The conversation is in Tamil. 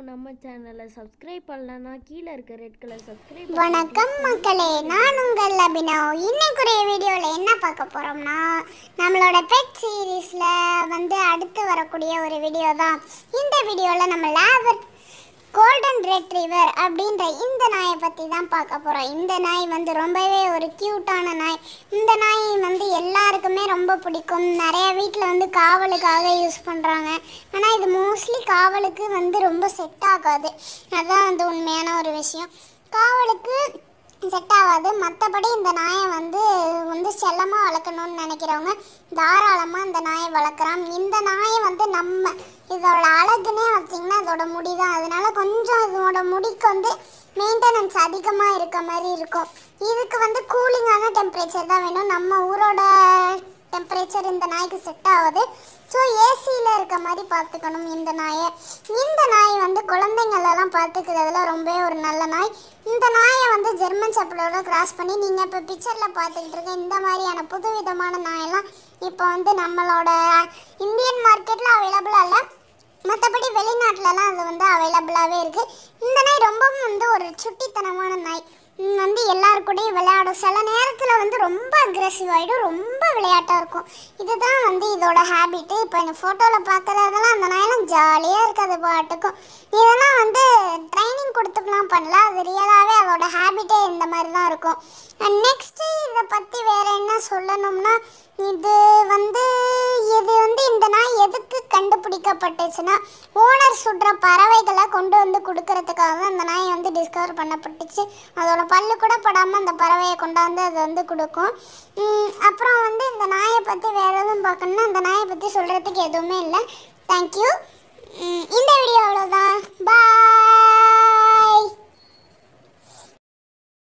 நம்ம சேனலை சப்ஸ்கிரைப் பண்ணலன்னா கீழே இருக்க ரெட் கலர் சப்ஸ்கிரைப் வணக்கம் மக்களே நான் உங்கள் அபினவ் இன்னைக்குரிய வீடியோவில் என்ன பார்க்க போகிறோம்னா நம்மளோட பெட் சீரீஸில் வந்து அடுத்து வரக்கூடிய ஒரு வீடியோ தான் இந்த வீடியோவில் நம்ம லேபர் கோல்டன் ரெட்ரீவர் அப்படின்ற இந்த நாயை பற்றி தான் பார்க்க போகிறோம் இந்த நாய் வந்து ரொம்பவே ஒரு க்யூட்டான நாய் இந்த நாய் வந்து எல்லாருக்குமே ரொம்ப பிடிக்கும் நிறைய வீட்டில் வந்து காவலுக்காக யூஸ் பண்ணுறாங்க ஆனால் இது மோஸ்ட்லி காவலுக்கு வந்து ரொம்ப செட் ஆகாது அதுதான் வந்து உண்மையான ஒரு விஷயம் காவலுக்கு செட் ஆகாது மற்றபடி இந்த நாயை வந்து வந்து செல்லமாக வளர்க்கணும்னு நினைக்கிறவங்க தாராளமாக இந்த நாயை வளர்க்குறான் இந்த நாயை வந்து நம்ம இதோட அழகுனே பார்த்தீங்கன்னா இதோட முடி தான் அதனால கொஞ்சம் இதோட முடிக்கு வந்து மெயின்டெனன்ஸ் அதிகமாக இருக்க மாதிரி இருக்கும் இதுக்கு வந்து கூலிங்கான டெம்பரேச்சர் தான் வேணும் நம்ம ஊரோட டெம்பரேச்சர் இந்த நாய்க்கு செட் ஆகுது ஸோ ஏசியில் இருக்க மாதிரி பார்த்துக்கணும் இந்த நாயை இந்த நாய் வந்து குழந்தைங்களெல்லாம் பார்த்துக்கிறதுல ரொம்பவே ஒரு நல்ல நாய் இந்த நாயை வந்து ஜெர்மன் செப்பலோட கிராஸ் பண்ணி நீங்கள் இப்போ பிக்சரில் பார்த்துக்கிட்டு இருக்க இந்த மாதிரியான புதுவிதமான நாயெல்லாம் இப்போ வந்து நம்மளோட இந்தியன் மார்க்கெட்டில் அவைலபிளாக இல்லை மற்றபடி வெளிநாட்டிலலாம் அது வந்து அவைலபிளாகவே இருக்குது இந்த நாய் ரொம்பவும் வந்து ஒரு சுட்டித்தனமான நாய் ம், வந்து எல்லாரு கூடயும் விளையாடும் சில நேரத்தில் வந்து ரொம்ப அக்ரெசிவ் ஆகிடும் ரொம்ப விளையாட்டாக இருக்கும் இதுதான் வந்து இதோட ஹேபிட்டு இப்போ இந்த ஃபோட்டோவில் பார்க்குறதெல்லாம் அந்த நாயெல்லாம் ஜாலியாக இருக்காது பாட்டுக்கும் இதெல்லாம் வந்து ட்ரைனிங் கொடுத்துக்கலாம் பண்ணல அது ரியலாகவே அதோட ஹேபிட்டே இந்த மாதிரி தான் இருக்கும் அண்ட் நெக்ஸ்ட்டு இதை பற்றி வேறு என்ன சொல்லணும்னா இது வந்து இது வந்து இந்த நாய் எதுக்கு கண்டுபிடிக்கப்பட்டுச்சுன்னா ஓனர் சுடுற பறவைகளை கொண்டு வந்து கொடுக்கறதுக்காக தான் அந்த நாய் வந்து டிஸ்கவர் பண்ணப்பட்டுச்சு அதோட பல்லு கூட படாமல் அந்த பறவையை கொண்டாந்து அது வந்து கொடுக்கும் உம், அப்புறம் வந்து இந்த நாயை பற்றி வேறு எதுவும் பார்க்கணுன்னா இந்த நாயை பற்றி சொல்கிறதுக்கு எதுவுமே இல்லை தேங்க்யூ இந்த வீடியோ அவ்வளோதான் பாய்